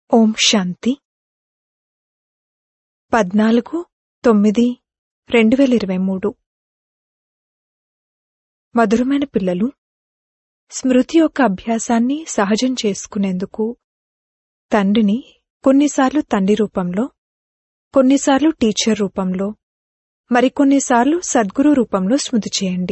ఓం శాంతి పద్నాలుగు తొమ్మిది రెండు వేల ఇరవై మూడు మధురమైన పిల్లలు స్మృతి యొక్క అభ్యాసాన్ని సహజం చేసుకునేందుకు తండ్రిని కొన్నిసార్లు తండ్రి రూపంలో కొన్నిసార్లు టీచర్ రూపంలో మరికొన్నిసార్లు సద్గురు రూపంలో స్మృతి చేయండి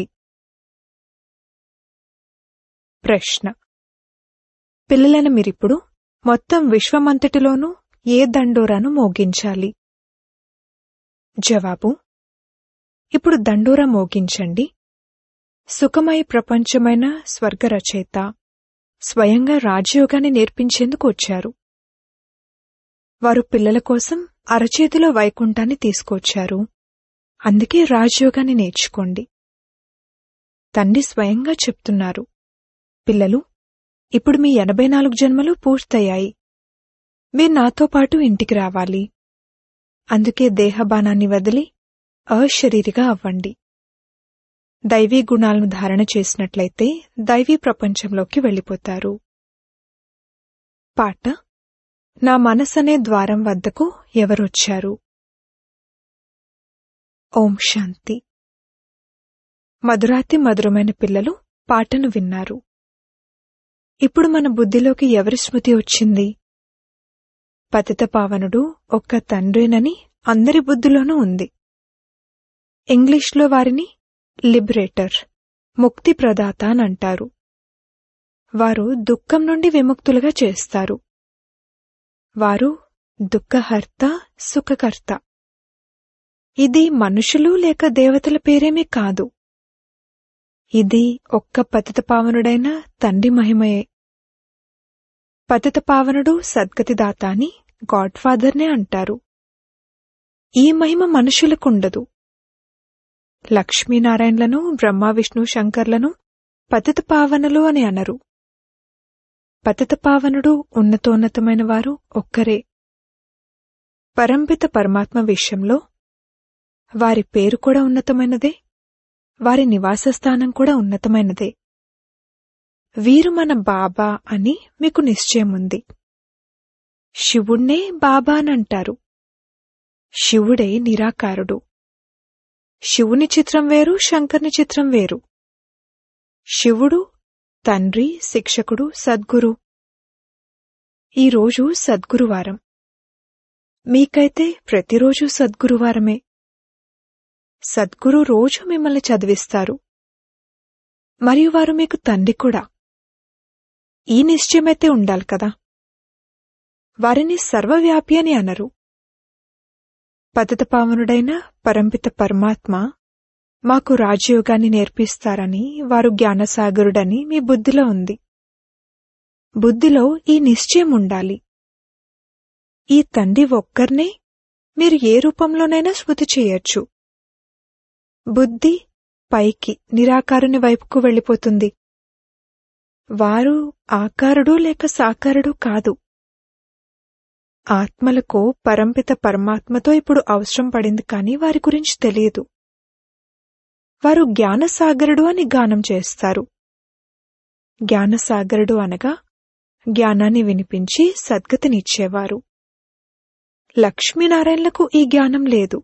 ప్రశ్న పిల్లలైన మీరిప్పుడు మొత్తం విశ్వమంతటిలోనూ ఏ దండోరాను మోగించాలి జవాబు ఇప్పుడు దండోరా మోగించండి సుఖమయ ప్రపంచమైన స్వర్గరచయిత స్వయంగా రాజయోగాన్ని నేర్పించేందుకు వచ్చారు వారు పిల్లల కోసం అరచేతిలో వైకుంఠాన్ని తీసుకొచ్చారు అందుకే రాజయోగాన్ని నేర్చుకోండి తండ్రి స్వయంగా చెప్తున్నారు పిల్లలు ఇప్పుడు మీ ఎనభై నాలుగు జన్మలు పూర్తయ్యాయి మీరు నాతో పాటు ఇంటికి రావాలి అందుకే దేహబానాన్ని వదిలి అశరీరిగా అవ్వండి దైవీ గుణాలను ధారణ చేసినట్లయితే దైవీ ప్రపంచంలోకి వెళ్ళిపోతారు పాట నా మనసనే ద్వారం వద్దకు ఎవరొచ్చారు ఓం శాంతి మధురాతి మధురమైన పిల్లలు పాటను విన్నారు ఇప్పుడు మన బుద్ధిలోకి ఎవరి స్మృతి వచ్చింది పతిత పావనుడు ఒక్క తండ్రేనని అందరి బుద్ధిలోనూ ఉంది ఇంగ్లీష్లో వారిని లిబరేటర్ ముక్తి ప్రదాత అని అంటారు వారు దుఃఖం నుండి విముక్తులుగా చేస్తారు వారు దుఃఖహర్త సుఖకర్త ఇది మనుషులు లేక దేవతల పేరేమీ కాదు ఇది ఒక్క పతిత పావనుడైన తండ్రి మహిమయే పతిత పావనుడు సద్గతిదాత అని గాడ్ ఫాదర్నే అంటారు ఈ మహిమ మనుషులకుండదు లక్ష్మీనారాయణలను బ్రహ్మ విష్ణు శంకర్లను పతిత పావనులు అని అనరు పతిత పావనుడు ఉన్నతోన్నతమైన వారు ఒక్కరే పరంపిత పరమాత్మ విషయంలో వారి పేరు కూడా ఉన్నతమైనదే వారి నివాస స్థానం కూడా ఉన్నతమైనదే వీరు మన బాబా అని మీకు నిశ్చయముంది శివుణ్ణే బాబా అనంటారు శివుడే నిరాకారుడు శివుని చిత్రం వేరు శంకర్ని చిత్రం వేరు శివుడు తండ్రి శిక్షకుడు సద్గురు ఈరోజు సద్గురువారం మీకైతే ప్రతిరోజు సద్గురువారమే సద్గురు రోజు మిమ్మల్ని చదివిస్తారు మరియు వారు మీకు తండ్రి కూడా ఈ నిశ్చయమైతే ఉండాలి కదా వారిని సర్వవ్యాపి అని అనరు పతితపావనుడైన పరంపిత పరమాత్మ మాకు రాజయోగాన్ని నేర్పిస్తారని వారు జ్ఞానసాగరుడని మీ బుద్ధిలో ఉంది బుద్ధిలో ఈ నిశ్చయం ఉండాలి ఈ తండ్రి ఒక్కర్నే మీరు ఏ రూపంలోనైనా స్మృతి చేయొచ్చు బుద్ధి పైకి నిరాకారుని వైపుకు వెళ్ళిపోతుంది వారు ఆకారుడు లేక సాకారుడు కాదు ఆత్మలకు పరంపిత పరమాత్మతో ఇప్పుడు అవసరం పడింది కానీ వారి గురించి తెలియదు వారు జ్ఞానసాగరుడు అని గానం చేస్తారు జ్ఞానసాగరుడు అనగా జ్ఞానాన్ని వినిపించి సద్గతినిచ్చేవారు లక్ష్మీనారాయణలకు ఈ జ్ఞానం లేదు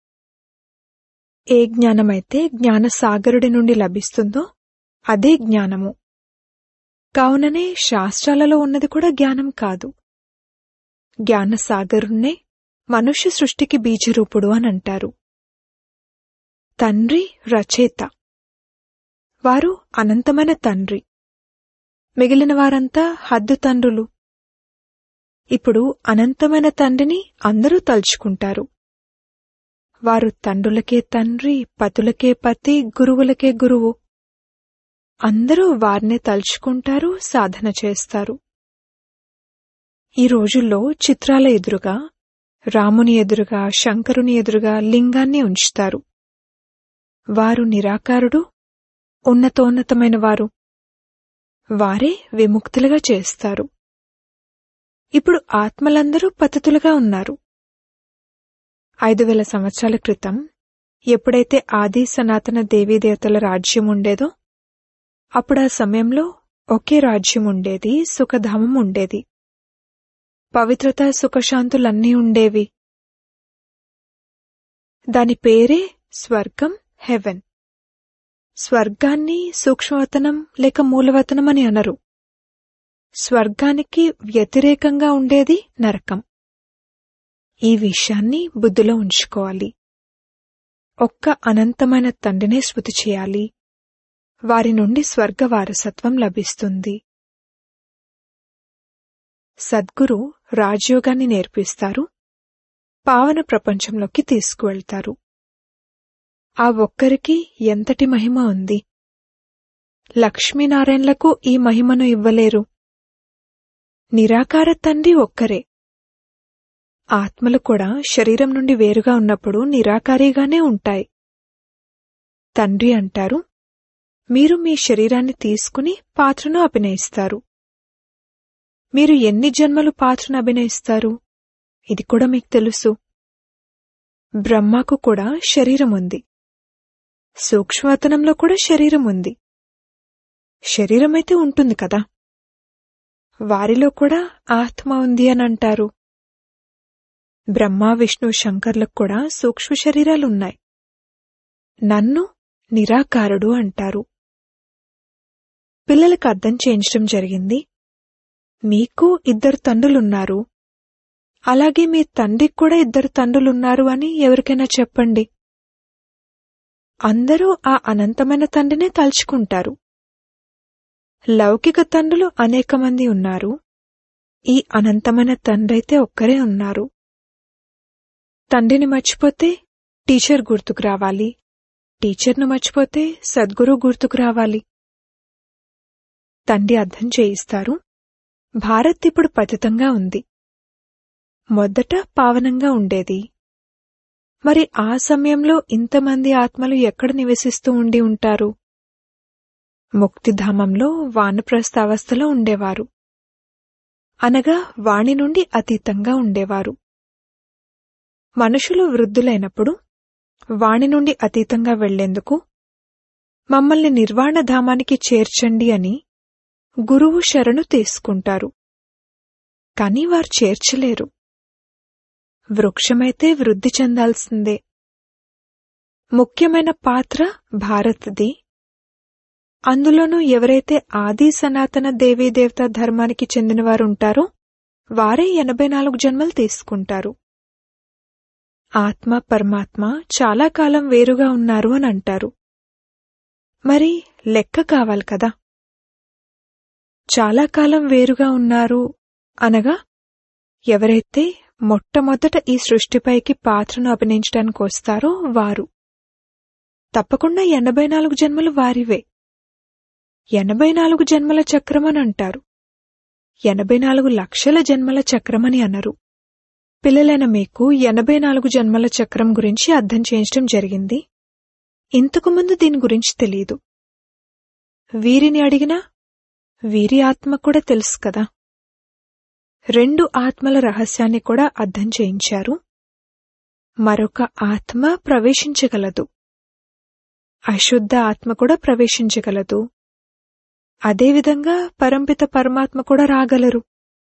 ఏ జ్ఞానమైతే జ్ఞానసాగరుడి నుండి లభిస్తుందో అదే జ్ఞానము కావుననే శాస్త్రాలలో ఉన్నది కూడా జ్ఞానం కాదు జ్ఞానసాగరుణ్ణే మనుష్య సృష్టికి బీజరూపుడు అని అంటారు తండ్రి రచేత వారు అనంతమైన తండ్రి మిగిలిన వారంతా హద్దు తండ్రులు ఇప్పుడు అనంతమైన తండ్రిని అందరూ తలుచుకుంటారు వారు తండ్రులకే తండ్రి పతులకే పతి గురువులకే గురువు అందరూ వారినే తలుచుకుంటారు సాధన చేస్తారు ఈ రోజుల్లో చిత్రాల ఎదురుగా రాముని ఎదురుగా శంకరుని ఎదురుగా లింగాన్ని ఉంచుతారు వారు నిరాకారుడు ఉన్నతోన్నతమైన వారు వారే విముక్తులుగా చేస్తారు ఇప్పుడు ఆత్మలందరూ పద్ధతులుగా ఉన్నారు ఐదు వేల సంవత్సరాల క్రితం ఎప్పుడైతే ఆది సనాతన దేవీదేవతల రాజ్యం ఉండేదో అప్పుడు ఆ సమయంలో ఒకే రాజ్యం ఉండేది సుఖధామం ఉండేది పవిత్రత సుఖశాంతులన్నీ ఉండేవి దాని పేరే స్వర్గం హెవెన్ స్వర్గాన్ని సూక్ష్మవతనం లేక మూలవతనం అని అనరు స్వర్గానికి వ్యతిరేకంగా ఉండేది నరకం ఈ విషయాన్ని బుద్ధిలో ఉంచుకోవాలి ఒక్క అనంతమైన తండ్రినే స్మృతి చేయాలి వారి నుండి స్వర్గ వారసత్వం లభిస్తుంది సద్గురు రాజయోగాన్ని నేర్పిస్తారు పావన ప్రపంచంలోకి తీసుకువెళ్తారు ఆ ఒక్కరికి ఎంతటి మహిమ ఉంది లక్ష్మీనారాయణలకు ఈ మహిమను ఇవ్వలేరు నిరాకార తండ్రి ఒక్కరే ఆత్మలు కూడా శరీరం నుండి వేరుగా ఉన్నప్పుడు నిరాకారిగానే ఉంటాయి తండ్రి అంటారు మీరు మీ శరీరాన్ని తీసుకుని పాత్రను అభినయిస్తారు మీరు ఎన్ని జన్మలు పాత్రను అభినయిస్తారు ఇది కూడా మీకు తెలుసు బ్రహ్మకు కూడా శరీరం ఉంది సూక్ష్మవతనంలో కూడా శరీరం ఉంది శరీరమైతే ఉంటుంది కదా వారిలో కూడా ఆత్మ ఉంది అని అంటారు బ్రహ్మ విష్ణు శంకర్లకు కూడా సూక్ష్మ శరీరాలున్నాయి నన్ను నిరాకారుడు అంటారు పిల్లలకు అర్థం చేయించడం జరిగింది మీకు ఇద్దరు తండ్రులున్నారు అలాగే మీ తండ్రికి కూడా ఇద్దరు తండ్రులున్నారు అని ఎవరికైనా చెప్పండి అందరూ ఆ అనంతమైన తండ్రినే తలుచుకుంటారు లౌకిక తండ్రులు అనేక మంది ఉన్నారు ఈ అనంతమైన తండ్రైతే ఒక్కరే ఉన్నారు తండ్రిని మర్చిపోతే టీచర్ గుర్తుకు రావాలి టీచర్ను మర్చిపోతే సద్గురు గుర్తుకు రావాలి తండ్రి అర్థం చేయిస్తారు భారత్ ఇప్పుడు పతితంగా ఉంది మొదట పావనంగా ఉండేది మరి ఆ సమయంలో ఇంతమంది ఆత్మలు ఎక్కడ నివసిస్తూ ఉండి ఉంటారు ముక్తిధామంలో వానప్రస్థ అవస్థలో ఉండేవారు అనగా వాణి నుండి అతీతంగా ఉండేవారు మనుషులు వృద్ధులైనప్పుడు వాణి నుండి అతీతంగా వెళ్లేందుకు మమ్మల్ని నిర్వాణ ధామానికి చేర్చండి అని గురువు శరణు తీసుకుంటారు కాని వారు చేర్చలేరు వృక్షమైతే వృద్ధి చెందాల్సిందే ముఖ్యమైన పాత్ర భారత్ది అందులోనూ ఎవరైతే ఆది సనాతన దేవీదేవతా ధర్మానికి చెందినవారు ఉంటారో వారే ఎనభై నాలుగు జన్మలు తీసుకుంటారు ఆత్మ పరమాత్మ చాలా కాలం వేరుగా ఉన్నారు అని అంటారు మరి లెక్క కావాలి కదా చాలా కాలం వేరుగా ఉన్నారు అనగా ఎవరైతే మొట్టమొదట ఈ సృష్టిపైకి పాత్రను అభినయించడానికి వస్తారో వారు తప్పకుండా ఎనభై నాలుగు జన్మలు వారివే ఎనభై నాలుగు జన్మల చక్రమని అంటారు ఎనభై నాలుగు లక్షల జన్మల చక్రమని అనరు పిల్లలైన మీకు ఎనభై నాలుగు జన్మల చక్రం గురించి అర్థం చేయించడం జరిగింది ఇంతకుముందు దీని గురించి తెలియదు వీరిని అడిగినా వీరి ఆత్మ కూడా తెలుసు కదా రెండు ఆత్మల రహస్యాన్ని కూడా అర్థం చేయించారు మరొక ఆత్మ ప్రవేశించగలదు అశుద్ధ ఆత్మ కూడా ప్రవేశించగలదు అదేవిధంగా పరంపిత పరమాత్మ కూడా రాగలరు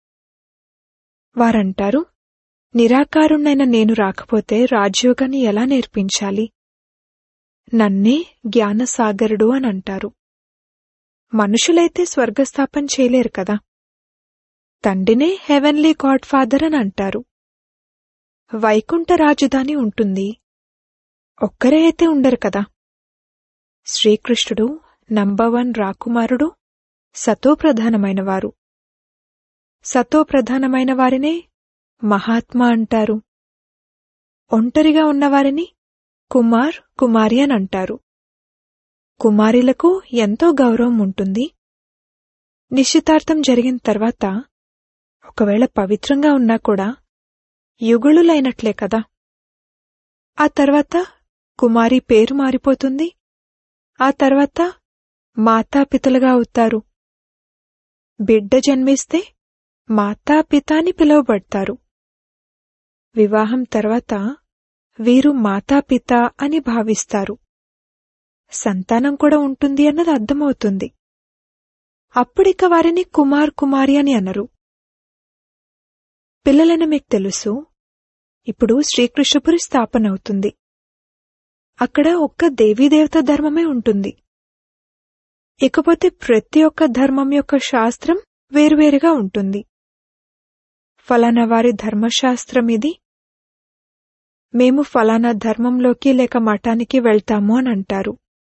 వారంటారు నిరాకారుణ్ణైన నేను రాకపోతే రాజయోగాన్ని ఎలా నేర్పించాలి నన్నే జ్ఞానసాగరుడు అని అంటారు మనుషులైతే స్వర్గస్థాపన చేయలేరు కదా తండ్రినే హెవెన్లీ గాడ్ ఫాదర్ అని అంటారు వైకుంఠ రాజధాని ఉంటుంది ఒక్కరే అయితే ఉండరు కదా శ్రీకృష్ణుడు నంబర్ వన్ రాకుమారుడు సతోప్రధానమైన వారు సతోప్రధానమైన వారినే మహాత్మా అంటారు ఒంటరిగా ఉన్నవారిని కుమార్ కుమారి అని అంటారు కుమారిలకు ఎంతో గౌరవం ఉంటుంది నిశ్చితార్థం జరిగిన తర్వాత ఒకవేళ పవిత్రంగా ఉన్నా కూడా యుగుళులైనట్లే కదా ఆ తర్వాత కుమారి పేరు మారిపోతుంది ఆ తర్వాత మాతాపితలుగా అవుతారు బిడ్డ జన్మిస్తే మాతాపిత అని పిలువబడతారు వివాహం తర్వాత వీరు మాతాపిత అని భావిస్తారు సంతానం కూడా ఉంటుంది అన్నది అర్థమవుతుంది అప్పుడిక వారిని కుమార్ కుమారి అని అనరు పిల్లలని మీకు తెలుసు ఇప్పుడు శ్రీకృష్ణపురి స్థాపన అవుతుంది అక్కడ ఒక్క దేవీదేవత ధర్మమే ఉంటుంది ఇకపోతే ప్రతి ఒక్క ధర్మం యొక్క శాస్త్రం వేరువేరుగా ఉంటుంది ఫలానా వారి ధర్మశాస్త్రం ఇది మేము ఫలానా ధర్మంలోకి లేక మఠానికి వెళ్తాము అని అంటారు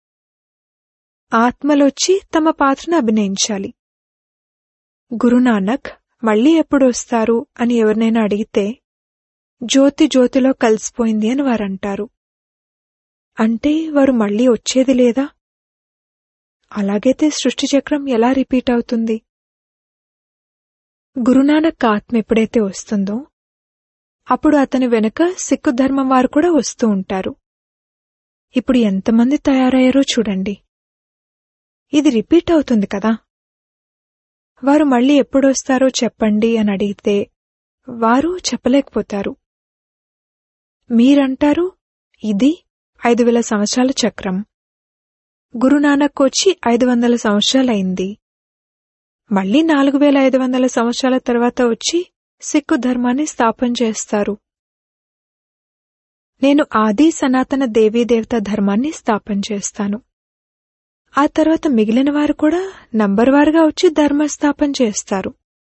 ఆత్మలొచ్చి తమ పాత్రను అభినయించాలి గురునానక్ మళ్ళీ ఎప్పుడు వస్తారు అని ఎవరినైనా అడిగితే జ్యోతి జ్యోతిలో కలిసిపోయింది అని వారంటారు అంటే వారు మళ్ళీ వచ్చేది లేదా అలాగైతే సృష్టి చక్రం ఎలా రిపీట్ అవుతుంది గురునానక్ ఆత్మ ఎప్పుడైతే వస్తుందో అప్పుడు అతని వెనుక సిక్కు ధర్మం వారు కూడా వస్తూ ఉంటారు ఇప్పుడు ఎంతమంది తయారయ్యారో చూడండి ఇది రిపీట్ అవుతుంది కదా వారు మళ్ళీ ఎప్పుడొస్తారో చెప్పండి అని అడిగితే వారు చెప్పలేకపోతారు మీరంటారు ఇది ఐదు వేల సంవత్సరాల చక్రం గురునానక్ వచ్చి ఐదు వందల సంవత్సరాలైంది మళ్ళీ నాలుగు వేల ఐదు వందల సంవత్సరాల తర్వాత వచ్చి సిక్కు ధర్మాన్ని స్థాపన చేస్తారు నేను ఆది సనాతన దేవీదేవత ధర్మాన్ని స్థాపన చేస్తాను ఆ తర్వాత మిగిలిన వారు కూడా నంబర్ వారుగా వచ్చి ధర్మస్థాపన చేస్తారు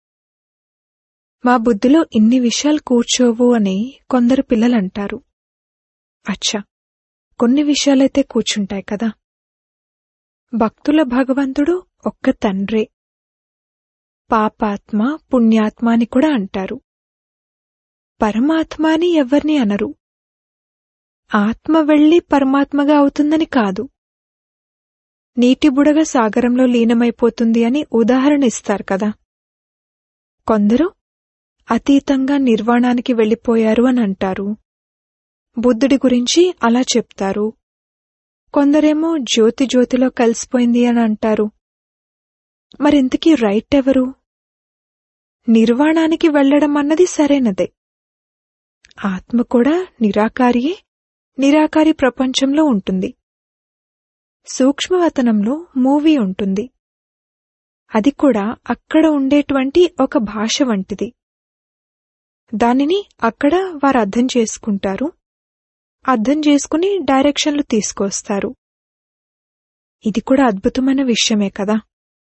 మా బుద్ధిలో ఇన్ని విషయాలు కూర్చోవు అని కొందరు పిల్లలంటారు అచ్చా కొన్ని విషయాలైతే కూర్చుంటాయి కదా భక్తుల భగవంతుడు ఒక్క తండ్రే పాపాత్మ పుణ్యాత్మ అని కూడా అంటారు పరమాత్మ అని ఎవ్వర్ని అనరు ఆత్మ వెళ్లి పరమాత్మగా అవుతుందని కాదు నీటి బుడగ సాగరంలో లీనమైపోతుంది అని ఉదాహరణ ఇస్తారు కదా కొందరు అతీతంగా నిర్వాణానికి వెళ్ళిపోయారు అని అంటారు బుద్ధుడి గురించి అలా చెప్తారు కొందరేమో జ్యోతి జ్యోతిలో కలిసిపోయింది అని అంటారు మరింతకీ రైట్ ఎవరు నిర్వాణానికి వెళ్లడం అన్నది సరైనదే ఆత్మ కూడా నిరాకారియే నిరాకారి ప్రపంచంలో ఉంటుంది సూక్ష్మవతనంలో మూవీ ఉంటుంది అది కూడా అక్కడ ఉండేటువంటి ఒక భాష వంటిది దానిని అక్కడ వారు అర్థం చేసుకుంటారు అర్థం చేసుకుని డైరెక్షన్లు తీసుకొస్తారు ఇది కూడా అద్భుతమైన విషయమే కదా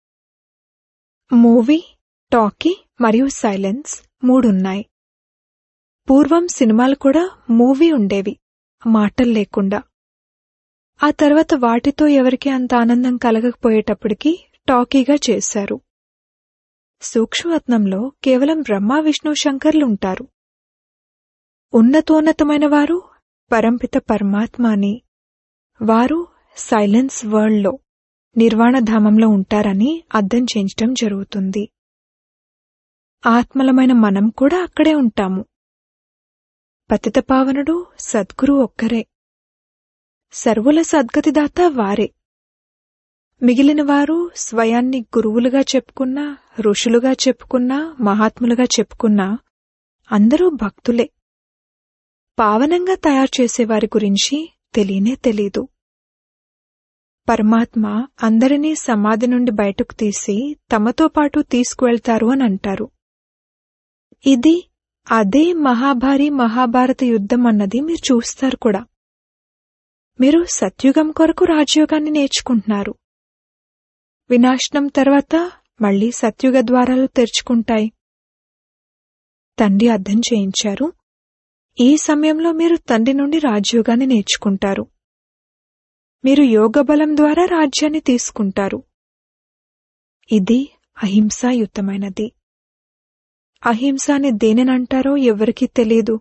మూవీ టాకీ మరియు సైలెన్స్ మూడున్నాయి పూర్వం సినిమాలు కూడా మూవీ ఉండేవి మాటలు లేకుండా ఆ తర్వాత వాటితో ఎవరికి అంత ఆనందం కలగకపోయేటప్పటికి టాకీగా చేశారు సూక్ష్మరత్నంలో కేవలం బ్రహ్మ విష్ణు శంకర్లుంటారు ఉన్నతోన్నతమైన వారు పరంపిత పరమాత్మ అని వారు సైలెన్స్ వరల్డ్లో నిర్వాణధామంలో ఉంటారని అర్థం చేయించటం జరుగుతుంది ఆత్మలమైన మనం కూడా అక్కడే ఉంటాము పతితపావనుడు సద్గురు ఒక్కరే సర్వుల సద్గతిదాత వారే మిగిలిన వారు స్వయాన్ని గురువులుగా చెప్పుకున్నా ఋషులుగా చెప్పుకున్నా మహాత్ములుగా చెప్పుకున్నా అందరూ భక్తులే పావనంగా తయారు చేసేవారి గురించి తెలియనే తెలీదు పరమాత్మ అందరినీ సమాధి నుండి బయటకు తీసి తమతో పాటు తీసుకువెళ్తారు అని అంటారు ఇది అదే మహాభారి మహాభారత యుద్ధం అన్నది మీరు చూస్తారు కూడా మీరు సత్యుగం కొరకు రాజయోగాన్ని నేర్చుకుంటున్నారు వినాశనం తర్వాత మళ్లీ సత్యుగ ద్వారాలు తెరుచుకుంటాయి తండ్రి అర్థం చేయించారు ఈ సమయంలో మీరు తండ్రి నుండి రాజయోగాన్ని నేర్చుకుంటారు మీరు యోగ బలం ద్వారా రాజ్యాన్ని తీసుకుంటారు ఇది అహింసాయుతమైనది అహింస అని దేనినంటారో ఎవరికీ తెలీదు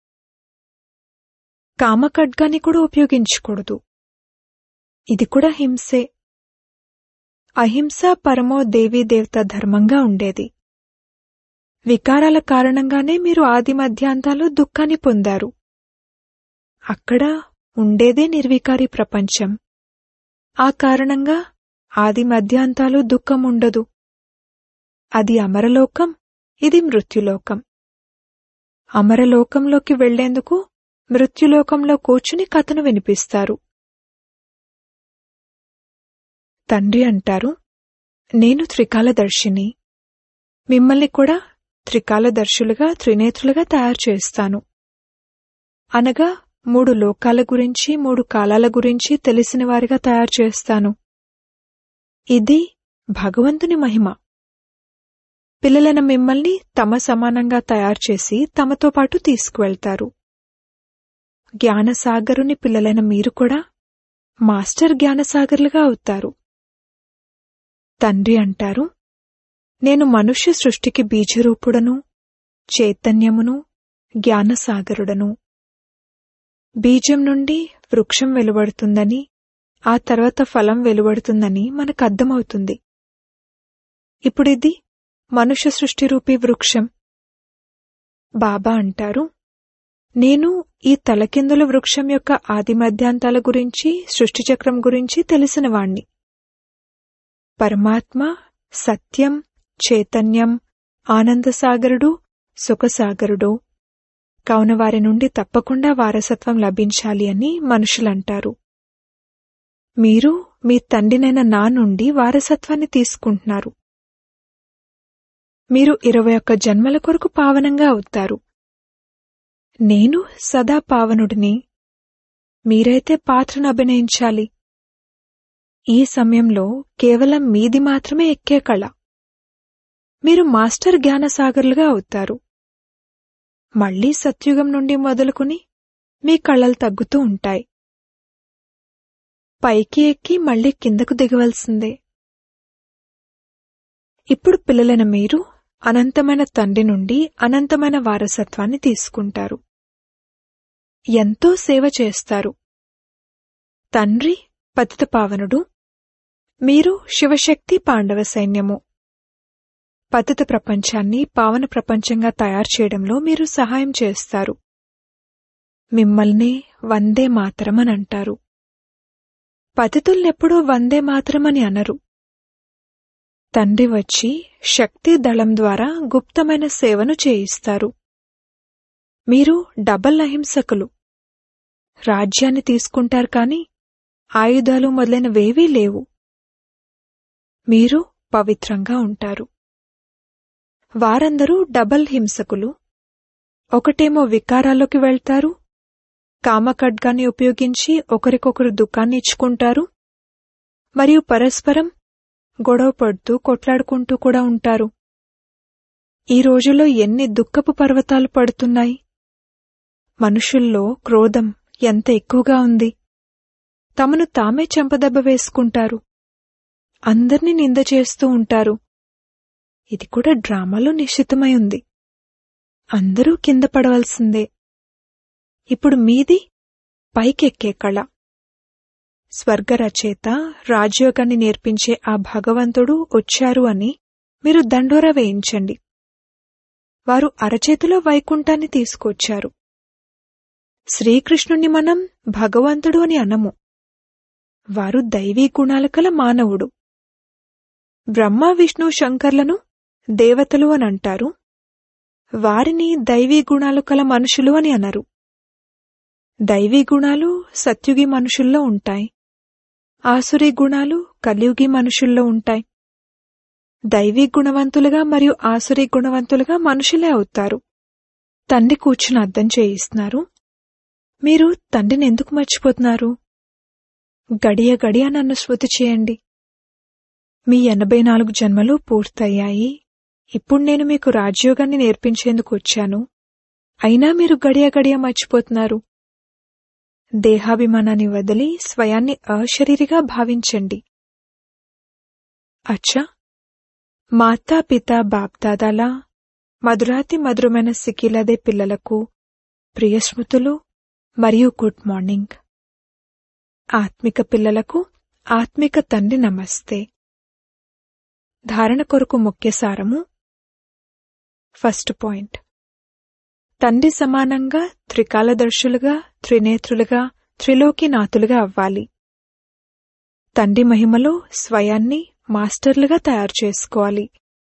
కామఖడ్గాని కూడా ఉపయోగించకూడదు ఇది కూడా హింసే అహింస పరమో దేవీ దేవత ధర్మంగా ఉండేది వికారాల కారణంగానే మీరు ఆది మధ్యాంతాలు దుఃఖాన్ని పొందారు అక్కడ ఉండేదే నిర్వికారి ప్రపంచం ఆ కారణంగా ఆది మధ్యాంతాలు దుఃఖం ఉండదు అది అమరలోకం ఇది మృత్యులోకం అమరలోకంలోకి వెళ్లేందుకు మృత్యులోకంలో కూర్చుని కథను వినిపిస్తారు తండ్రి అంటారు నేను త్రికాలదర్శిని మిమ్మల్ని కూడా త్రికాలదర్శులుగా త్రినేత్రులుగా తయారు చేస్తాను అనగా మూడు లోకాల గురించి మూడు కాలాల గురించి తెలిసిన వారిగా తయారు చేస్తాను ఇది భగవంతుని మహిమ పిల్లలైన మిమ్మల్ని తమ సమానంగా తయారు చేసి తమతో పాటు తీసుకువెళ్తారు జ్ఞానసాగరుని పిల్లలైన మీరు కూడా మాస్టర్ జ్ఞానసాగర్లుగా అవుతారు తండ్రి అంటారు నేను మనుష్య సృష్టికి బీజరూపుడను చైతన్యమును జ్ఞానసాగరుడను బీజం నుండి వృక్షం వెలువడుతుందని ఆ తర్వాత ఫలం వెలువడుతుందని మనకు అర్థమవుతుంది ఇప్పుడిది మనుష్య సృష్టి రూపీ వృక్షం బాబా అంటారు నేను ఈ తలకిందుల వృక్షం యొక్క ఆది మధ్యాంతాల గురించి సృష్టి చక్రం గురించి తెలిసినవాణ్ణి పరమాత్మ సత్యం చైతన్యం ఆనందసాగరుడు సుఖసాగరుడు కావున వారి నుండి తప్పకుండా వారసత్వం లభించాలి అని మనుషులంటారు మీరు మీ తండ్రినైన నా నుండి వారసత్వాన్ని తీసుకుంటున్నారు మీరు ఇరవై ఒక్క జన్మల కొరకు పావనంగా అవుతారు నేను సదా పావనుడిని మీరైతే పాత్రను అభినయించాలి ఈ సమయంలో కేవలం మీది మాత్రమే ఎక్కే కళ మీరు మాస్టర్ జ్ఞానసాగర్లుగా అవుతారు మళ్లీ సత్యుగం నుండి మొదలుకుని మీ కళ్ళలు తగ్గుతూ ఉంటాయి పైకి ఎక్కి మళ్లీ కిందకు దిగవలసిందే ఇప్పుడు పిల్లలైన మీరు అనంతమైన తండ్రి నుండి అనంతమైన వారసత్వాన్ని తీసుకుంటారు ఎంతో సేవ చేస్తారు తండ్రి పతిత పావనుడు మీరు శివశక్తి పాండవ సైన్యము పతిత ప్రపంచాన్ని పావన ప్రపంచంగా తయారు చేయడంలో మీరు సహాయం చేస్తారు మిమ్మల్నే వందే మాతరమని అంటారు పతితుల్నెప్పుడూ వందే మాతరమని అనరు తండ్రి వచ్చి శక్తి దళం ద్వారా గుప్తమైన సేవను చేయిస్తారు మీరు డబల్ అహింసకులు రాజ్యాన్ని తీసుకుంటారు కాని ఆయుధాలు మొదలైనవేవీ లేవు మీరు పవిత్రంగా ఉంటారు వారందరూ డబల్ హింసకులు ఒకటేమో వికారాల్లోకి వెళ్తారు కామఖడ్గాన్ని ఉపయోగించి ఒకరికొకరు దుఃఖాన్ని ఇచ్చుకుంటారు మరియు పరస్పరం గొడవ పడుతూ కొట్లాడుకుంటూ కూడా ఉంటారు ఈ రోజుల్లో ఎన్ని దుఃఖపు పర్వతాలు పడుతున్నాయి మనుషుల్లో క్రోధం ఎంత ఎక్కువగా ఉంది తమను తామే చెంపదెబ్బ వేసుకుంటారు అందర్నీ నింద చేస్తూ ఉంటారు ఇది కూడా డ్రామాలో నిశ్చితమై ఉంది అందరూ కింద పడవలసిందే ఇప్పుడు మీది పైకెక్కే కళ స్వర్గరచేత రాజయోగాన్ని నేర్పించే ఆ భగవంతుడు వచ్చారు అని మీరు దండోరా వేయించండి వారు అరచేతిలో వైకుంఠాన్ని తీసుకొచ్చారు శ్రీకృష్ణుణ్ణి మనం భగవంతుడు అని అనము వారు దైవీ గుణాలు కల మానవుడు బ్రహ్మ విష్ణు శంకర్లను దేవతలు అని అంటారు వారిని దైవీ గుణాలు కల మనుషులు అని అనరు దైవీ గుణాలు సత్యుగి మనుషుల్లో ఉంటాయి ఆసురీ గుణాలు కలియుగి మనుషుల్లో ఉంటాయి దైవీ గుణవంతులుగా మరియు ఆసురీ గుణవంతులుగా మనుషులే అవుతారు తండ్రి కూర్చుని అర్థం చేయిస్తున్నారు మీరు తండ్రిని ఎందుకు మర్చిపోతున్నారు గడియ గడియ నన్ను స్మృతి చేయండి మీ ఎనభై నాలుగు జన్మలు పూర్తయ్యాయి ఇప్పుడు నేను మీకు రాజయోగాన్ని నేర్పించేందుకు వచ్చాను అయినా మీరు గడియ గడియ మర్చిపోతున్నారు దేహాభిమానాన్ని వదిలి స్వయాన్ని అశరీరిగా భావించండి అచ్చా మాతా పిత బాప్దాదాల మధురాతి మధురమైన సిక్కిలదే పిల్లలకు ప్రియస్మృతులు మరియు గుడ్ మార్నింగ్ ఆత్మిక పిల్లలకు ఆత్మిక తండ్రి నమస్తే ధారణ కొరకు ముఖ్య సారము ఫస్ట్ పాయింట్ తండ్రి సమానంగా త్రికాలదర్శులుగా త్రినేత్రులుగా త్రిలోకినాథులుగా అవ్వాలి తండ్రి మహిమలో స్వయాన్ని మాస్టర్లుగా తయారు చేసుకోవాలి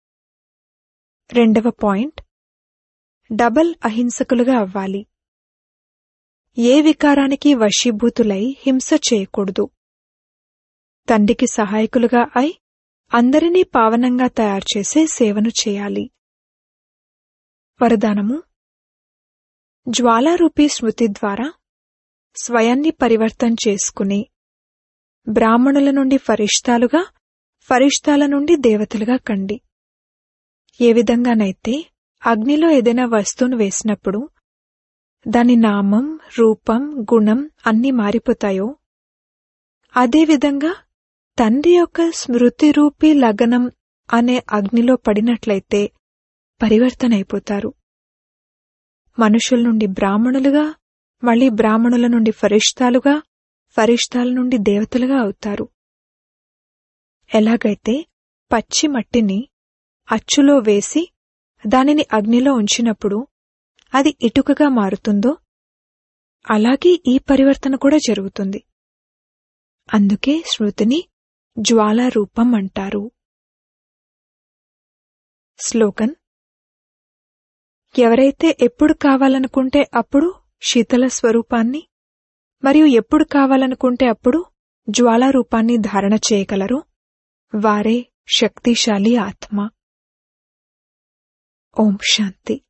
రెండవ పాయింట్ డబల్ అహింసకులుగా అవ్వాలి ఏ వికారానికి వశీభూతులై హింస చేయకూడదు తండ్రికి సహాయకులుగా అయి అందరినీ పావనంగా తయారు చేసే సేవను చేయాలి వరదానము జ్వాలారూపీ స్మృతి ద్వారా స్వయాన్ని పరివర్తన చేసుకుని బ్రాహ్మణుల నుండి ఫరిష్తాలుగా ఫరిష్తాల నుండి దేవతలుగా కండి ఏ విధంగానైతే అగ్నిలో ఏదైనా వస్తువును వేసినప్పుడు దాని నామం రూపం గుణం అన్నీ మారిపోతాయో అదేవిధంగా తండ్రి యొక్క స్మృతి రూపీ లగనం అనే అగ్నిలో పడినట్లయితే పరివర్తన అయిపోతారు మనుషుల నుండి బ్రాహ్మణులుగా మళ్ళీ బ్రాహ్మణుల నుండి ఫరిష్తాలుగా ఫరిష్తాల నుండి దేవతలుగా అవుతారు ఎలాగైతే పచ్చి మట్టిని అచ్చులో వేసి దానిని అగ్నిలో ఉంచినప్పుడు అది ఇటుకగా మారుతుందో అలాగే ఈ పరివర్తన కూడా జరుగుతుంది అందుకే శృతిని జ్వాలారూపం అంటారు స్లోగన్ ఎవరైతే ఎప్పుడు కావాలనుకుంటే అప్పుడు శీతల స్వరూపాన్ని మరియు ఎప్పుడు కావాలనుకుంటే అప్పుడు జ్వాలారూపాన్ని ధారణ చేయగలరు వారే శక్తిశాలి ఆత్మ ఓం శాంతి